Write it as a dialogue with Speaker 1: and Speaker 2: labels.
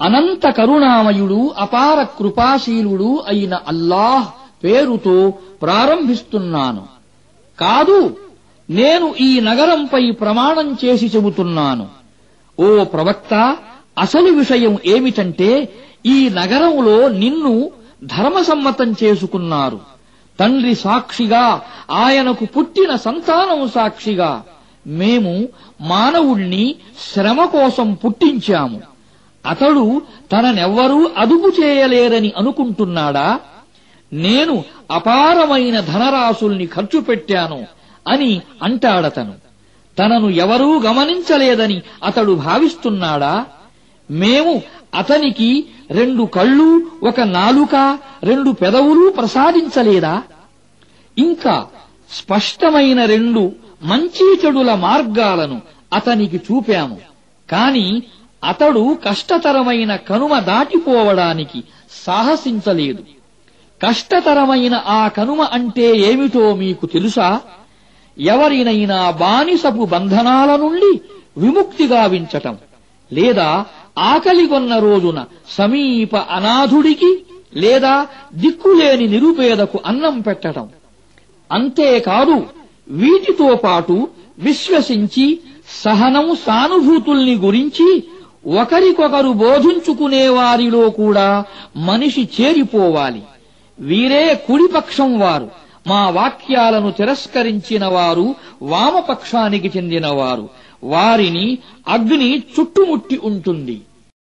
Speaker 1: అనంత కరుణామయుడు అపార కృపాశీలుడు అయిన అల్లాహ్ పేరుతో ప్రారంభిస్తున్నాను కాదు నేను ఈ నగరంపై ప్రమాణం చేసి చెబుతున్నాను ఓ ప్రవక్త అసలు విషయం ఏమిటంటే ఈ నగరంలో నిన్ను ధర్మసమ్మతం చేసుకున్నారు తండ్రి సాక్షిగా ఆయనకు పుట్టిన సంతానం సాక్షిగా మేము మానవుణ్ణి శ్రమ కోసం పుట్టించాము అతడు తననెవ్వరూ అదుపు చేయలేరని అనుకుంటున్నాడా నేను అపారమైన ధనరాశుల్ని ఖర్చు పెట్టాను అని అంటాడతను తనను ఎవరూ గమనించలేదని అతడు భావిస్తున్నాడా మేము అతనికి రెండు కళ్ళు ఒక నాలుక రెండు పెదవులు ప్రసాదించలేదా ఇంకా స్పష్టమైన రెండు మంచి చెడుల మార్గాలను అతనికి చూపాము కాని అతడు కష్టతరమైన కనుమ దాటిపోవడానికి సాహసించలేదు కష్టతరమైన ఆ కనుమ అంటే ఏమిటో మీకు తెలుసా ఎవరినైనా బానిసపు బంధనాల నుండి విముక్తి గావించటం లేదా ఆకలిగొన్న రోజున సమీప అనాథుడికి లేదా దిక్కులేని నిరుపేదకు అన్నం పెట్టటం అంతేకాదు వీటితో పాటు విశ్వసించి సహనం సానుభూతుల్ని గురించి ఒకరికొకరు బోధించుకునే వారిలో కూడా మనిషి చేరిపోవాలి వీరే కుడిపక్షం వారు మా వాక్యాలను తిరస్కరించిన వారు వామపక్షానికి చెందినవారు వారిని అగ్ని చుట్టుముట్టి ఉంటుంది